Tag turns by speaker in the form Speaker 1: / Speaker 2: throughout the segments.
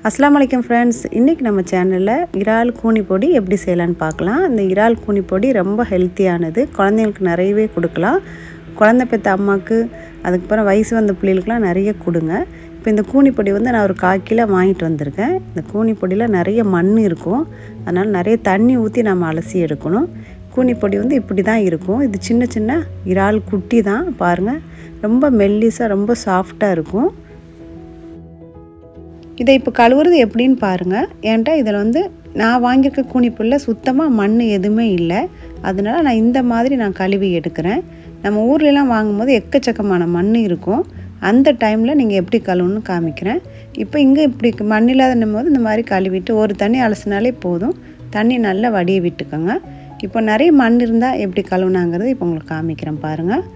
Speaker 1: அஸ்லாம் வலைக்கம் ஃப்ரெண்ட்ஸ் இன்றைக்கி நம்ம சேனலில் இறால் கூனி பொடி எப்படி செய்யலான்னு பார்க்கலாம் இந்த இறால் கூனி பொடி ரொம்ப ஹெல்த்தியானது குழந்தைங்களுக்கு நிறையவே கொடுக்கலாம் குழந்தை பெற்ற அம்மாவுக்கு அதுக்கப்புறம் வயசு வந்த பிள்ளைகளுக்குலாம் நிறைய கொடுங்க இப்போ இந்த கூனி பொடி வந்து நான் ஒரு கால் கிலோ வாங்கிட்டு வந்திருக்கேன் இந்த கூனி பொடியில் நிறைய மண் இருக்கும் அதனால் நிறைய தண்ணி ஊற்றி நம்ம அலசி எடுக்கணும் கூனி பொடி வந்து இப்படி தான் இருக்கும் இது சின்ன சின்ன இறால் குட்டி தான் பாருங்கள் ரொம்ப மெல்லிஸாக ரொம்ப சாஃப்டாக இருக்கும் இதை இப்போ கழுவுறது எப்படின்னு பாருங்கள் ஏன்ட்டா இதில் வந்து நான் வாங்கியிருக்க கூனிப்புல்ல சுத்தமாக மண் எதுவுமே இல்லை அதனால நான் இந்த மாதிரி நான் கழுவி எடுக்கிறேன் நம்ம ஊர்லலாம் வாங்கும்போது எக்கச்சக்கமான மண் இருக்கும் அந்த டைமில் நீங்கள் எப்படி கழுவுன்னு காமிக்கிறேன் இப்போ இங்கே இப்படி மண் இல்லாத போது இந்த மாதிரி கழுவிட்டு ஒரு தண்ணி அலசினாலே போதும் தண்ணி நல்லா வடிய விட்டுக்கோங்க இப்போ நிறைய மண் இருந்தால் எப்படி கழுவுனாங்கிறது இப்போ உங்களுக்கு காமிக்கிறேன் பாருங்கள்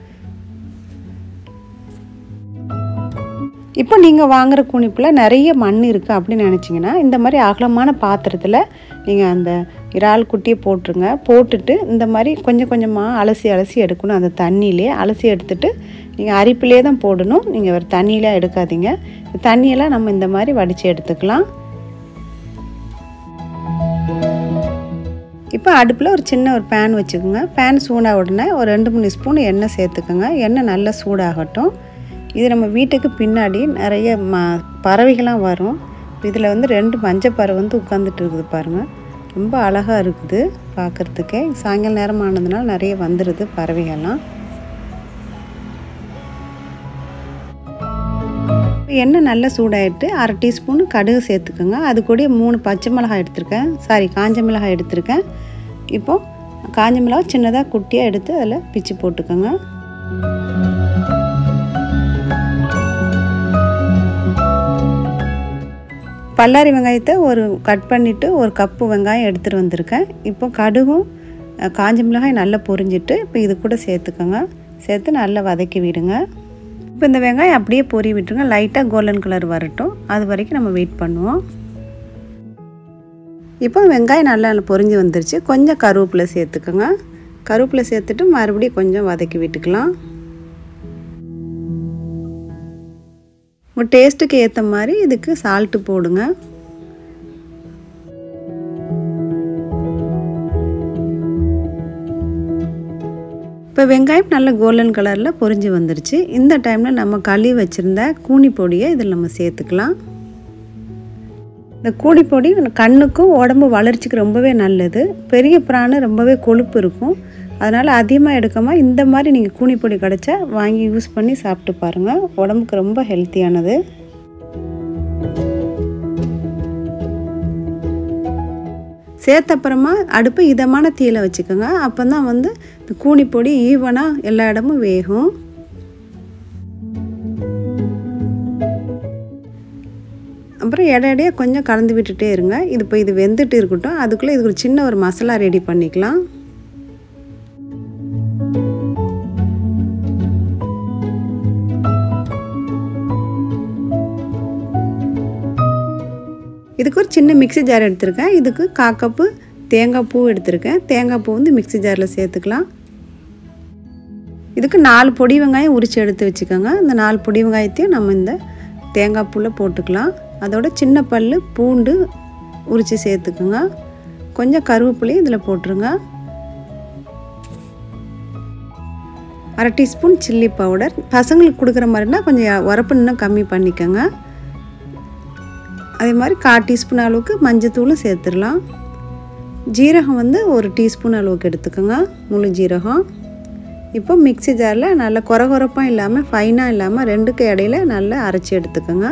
Speaker 1: இப்போ நீங்கள் வாங்குகிற குணிப்பில் நிறைய மண் இருக்குது அப்படின்னு நினச்சிங்கன்னா இந்த மாதிரி அகலமான பாத்திரத்தில் நீங்கள் அந்த இறால் குட்டியை போட்டுருங்க போட்டுட்டு இந்த மாதிரி கொஞ்சம் கொஞ்சமாக அலசி அலசி எடுக்கணும் அந்த தண்ணியிலே அலசி எடுத்துட்டு நீங்கள் அரிப்பிலே தான் போடணும் நீங்கள் வேறு தண்ணியெலாம் எடுக்காதீங்க தண்ணியெல்லாம் நம்ம இந்த மாதிரி வடித்து எடுத்துக்கலாம் இப்போ அடுப்பில் ஒரு சின்ன ஒரு பேன் வச்சுக்கோங்க பேன் சூடாக உடனே ஒரு ரெண்டு மூணு ஸ்பூன் எண்ணெய் சேர்த்துக்கோங்க எண்ணெய் நல்லா சூடாகட்டும் இது நம்ம வீட்டுக்கு பின்னாடி நிறைய ம பறவைகள்லாம் வரும் இதில் வந்து ரெண்டு மஞ்சள் பறவை வந்து உட்காந்துட்டு இருக்குது பாருங்கள் ரொம்ப அழகாக இருக்குது பார்க்குறதுக்கே சாயங்கால நேரம் ஆனதுனால நிறைய வந்துடுது பறவைகள்லாம் எண்ணெய் நல்லா சூடாயிட்டு அரை டீஸ்பூன் கடுகு சேர்த்துக்கோங்க அது கூட மூணு பச்சை மிளகாய் எடுத்திருக்கேன் சாரி காஞ்ச மிளகாய் எடுத்திருக்கேன் இப்போது காஞ்ச மிளகாய் சின்னதாக குட்டியாக எடுத்து அதில் பிச்சு போட்டுக்கோங்க பல்லாரி வெங்காயத்தை ஒரு கட் பண்ணிவிட்டு ஒரு கப்பு வெங்காயம் எடுத்துகிட்டு வந்திருக்கேன் இப்போ கடுகும் காஞ்ச மிளகாய் நல்லா பொரிஞ்சிட்டு இப்போ இது கூட சேர்த்துக்கோங்க சேர்த்து நல்லா வதக்கி விடுங்க இப்போ இந்த வெங்காயம் அப்படியே பொறி விட்டுருங்க லைட்டாக கோல்டன் கலர் வரட்டும் அது வரைக்கும் நம்ம வெயிட் பண்ணுவோம் இப்போ வெங்காயம் நல்லா பொரிஞ்சு வந்துருச்சு கொஞ்சம் கருவேப்பிலை சேர்த்துக்கோங்க கருவேப்பிலை சேர்த்துட்டு மறுபடியும் கொஞ்சம் வதக்கி விட்டுக்கலாம் உங்கள் டேஸ்ட்டுக்கு ஏற்ற மாதிரி இதுக்கு சால்ட்டு போடுங்க இப்போ வெங்காயம் நல்ல கோல்டன் கலரில் பொரிஞ்சு வந்துருச்சு இந்த டைமில் நம்ம களி வச்சுருந்த கூனி பொடியை இதில் நம்ம சேர்த்துக்கலாம் இந்த கூனி பொடி கண்ணுக்கும் உடம்பு வளர்ச்சிக்கு ரொம்பவே நல்லது பெரிய பிராணு ரொம்பவே கொழுப்பு இருக்கும் அதனால் அதிகமாக எடுக்காமல் இந்த மாதிரி நீங்கள் கூனிப்பொடி கிடச்சா வாங்கி யூஸ் பண்ணி சாப்பிட்டு பாருங்கள் உடம்புக்கு ரொம்ப ஹெல்த்தியானது சேர்த்த அப்புறமா அடுப்பு இதமான தீயில் வச்சுக்கோங்க அப்போ தான் வந்து இந்த கூனிப்பொடி ஈவனாக எல்லா இடமும் வேகும் அப்புறம் இடையிடையே கொஞ்சம் கலந்து விட்டுட்டே இருங்க இது இப்போ இது வெந்துட்டு இருக்கட்டும் அதுக்குள்ளே இதுக்கு ஒரு சின்ன ஒரு மசாலா ரெடி பண்ணிக்கலாம் இதுக்கு ஒரு சின்ன மிக்சி ஜார் எடுத்திருக்கேன் இதுக்கு காக்கப்பு தேங்காய் பூ எடுத்திருக்கேன் தேங்காய் பூ வந்து மிக்சி ஜாரில் சேர்த்துக்கலாம் இதுக்கு நாலு பொடி வெங்காயம் உரித்து எடுத்து வச்சுக்கோங்க இந்த நாலு பொடி வெங்காயத்தையும் நம்ம இந்த தேங்காய் பூவில் போட்டுக்கலாம் அதோட சின்ன பல் பூண்டு உரித்து சேர்த்துக்குங்க கொஞ்சம் கருவேப்பிலையும் இதில் போட்டுருங்க அரை டீஸ்பூன் சில்லி பவுடர் பசங்களுக்கு கொடுக்குற மாதிரினா கொஞ்சம் உரப்பு இன்னும் கம்மி பண்ணிக்கோங்க அதே மாதிரி கால் டீஸ்பூன் அளவுக்கு மஞ்சத்தூளும் சேர்த்துடலாம் ஜீரகம் வந்து ஒரு டீஸ்பூன் அளவுக்கு எடுத்துக்கோங்க முழு ஜீரகம் இப்போ மிக்சி ஜாரில் நல்லா குறை குறைப்பாக இல்லாமல் ஃபைனாக இல்லாமல் ரெண்டுக்கு இடையில நல்லா அரைச்சி எடுத்துக்கோங்க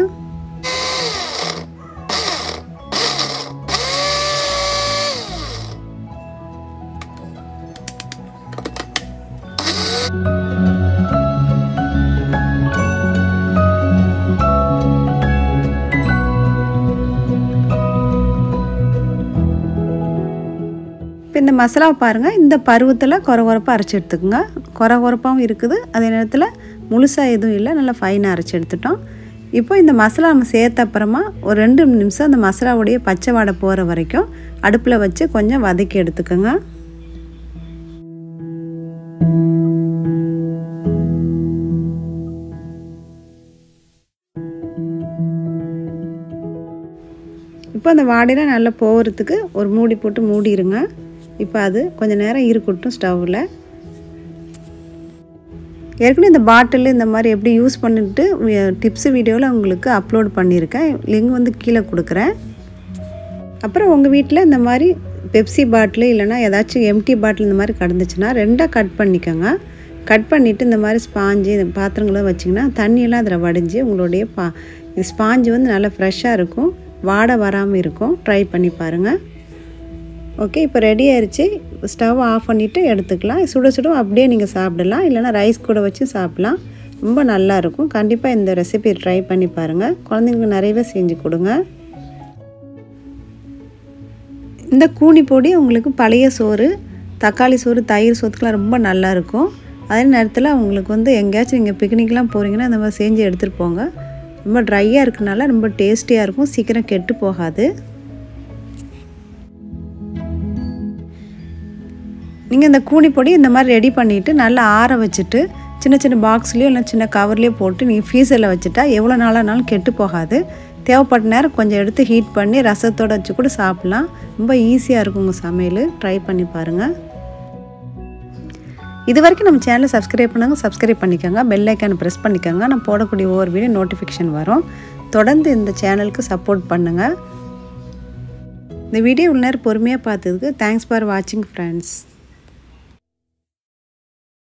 Speaker 1: இப்போ இந்த மசாலாவை பாருங்கள் இந்த பருவத்தில் குறை குறைப்பாக அரைச்சி எடுத்துக்கோங்க குறை குறைப்பாகவும் இருக்குது அதே நேரத்தில் முழுசாக எதுவும் இல்லை நல்லா ஃபைனாக அரைச்சி எடுத்துட்டோம் இப்போ இந்த மசாலா நம்ம சேர்த்த அப்புறமா ஒரு ரெண்டு நிமிஷம் அந்த மசாலாவுடைய பச்சை வாடை போகிற வரைக்கும் அடுப்பில் வச்சு கொஞ்சம் வதக்கி எடுத்துக்கோங்க இப்போ அந்த வாடையெல்லாம் நல்லா போகிறதுக்கு ஒரு மூடி போட்டு மூடிடுங்க இப்போ அது கொஞ்சம் நேரம் இருக்கட்டும் ஸ்டவ்வில் ஏற்கனவே இந்த பாட்டில் இந்த மாதிரி எப்படி யூஸ் பண்ணிட்டு டிப்ஸ் வீடியோவில் உங்களுக்கு அப்லோட் பண்ணியிருக்கேன் லிங்க் வந்து கீழே கொடுக்குறேன் அப்புறம் உங்கள் வீட்டில் இந்த மாதிரி பெப்சி பாட்டில் இல்லைனா ஏதாச்சும் எம்டி பாட்டில் இந்த மாதிரி கிடந்துச்சுன்னா ரெண்டாக கட் பண்ணிக்கோங்க கட் பண்ணிவிட்டு இந்த மாதிரி ஸ்பாஞ்சு இந்த பாத்திரங்களை வச்சிங்கன்னா தண்ணியெல்லாம் அதில் வடிஞ்சு உங்களுடைய பா ஸ்பாஞ்சு வந்து நல்லா ஃப்ரெஷ்ஷாக இருக்கும் வாடை வராமல் இருக்கும் ட்ரை பண்ணி பாருங்கள் ஓகே இப்போ ரெடி ஆயிடுச்சு ஸ்டவ் ஆஃப் பண்ணிவிட்டு எடுத்துக்கலாம் சுட சுட அப்படியே நீங்கள் சாப்பிடலாம் இல்லைனா ரைஸ் கூட வச்சு சாப்பிட்லாம் ரொம்ப நல்லாயிருக்கும் கண்டிப்பாக இந்த ரெசிபி ட்ரை பண்ணி பாருங்கள் குழந்தைங்களுக்கு நிறையவே செஞ்சு கொடுங்க இந்த கூனி பொடி உங்களுக்கு பழைய சோறு தக்காளி சோறு தயிர் சோத்துக்கெலாம் ரொம்ப நல்லாயிருக்கும் அதே நேரத்தில் உங்களுக்கு வந்து எங்கேயாச்சும் நீங்கள் பிக்னிக்லாம் போகிறீங்கன்னா இந்த மாதிரி செஞ்சு எடுத்துகிட்டு போங்க ரொம்ப ட்ரையாக இருக்கனால ரொம்ப டேஸ்டியாக இருக்கும் சீக்கிரம் கெட்டு போகாது நீங்கள் இந்த கூனி பொடி இந்த மாதிரி ரெடி பண்ணிவிட்டு நல்லா ஆற வச்சுட்டு சின்ன சின்ன பாக்ஸ்லேயோ இல்லை சின்ன கவர்லேயோ போட்டு நீங்கள் ஃப்ரீசரில் வச்சுட்டா எவ்வளோ நாளானாலும் கெட்டு போகாது தேவைப்பட்ட நேரம் கொஞ்சம் எடுத்து ஹீட் பண்ணி ரசத்தோடு வச்சு கூட சாப்பிட்லாம் ரொம்ப ஈஸியாக இருக்கும் உங்கள் சமையல் ட்ரை பண்ணி பாருங்கள் இது வரைக்கும் நம்ம சேனலை சப்ஸ்கிரைப் பண்ணுங்க சப்ஸ்கிரைப் பண்ணிக்கோங்க பெல் ஐக்கானை ப்ரெஸ் பண்ணிக்கோங்க நான் போடக்கூடிய ஒவ்வொரு வீடியோ நோட்டிஃபிகேஷன் வரும் தொடர்ந்து இந்த சேனலுக்கு சப்போர்ட் பண்ணுங்கள் இந்த வீடியோ இவ்வளோ நேரம் பொறுமையாக பார்த்ததுக்கு தேங்க்ஸ் ஃபார் வாட்சிங் ஃப்ரெண்ட்ஸ்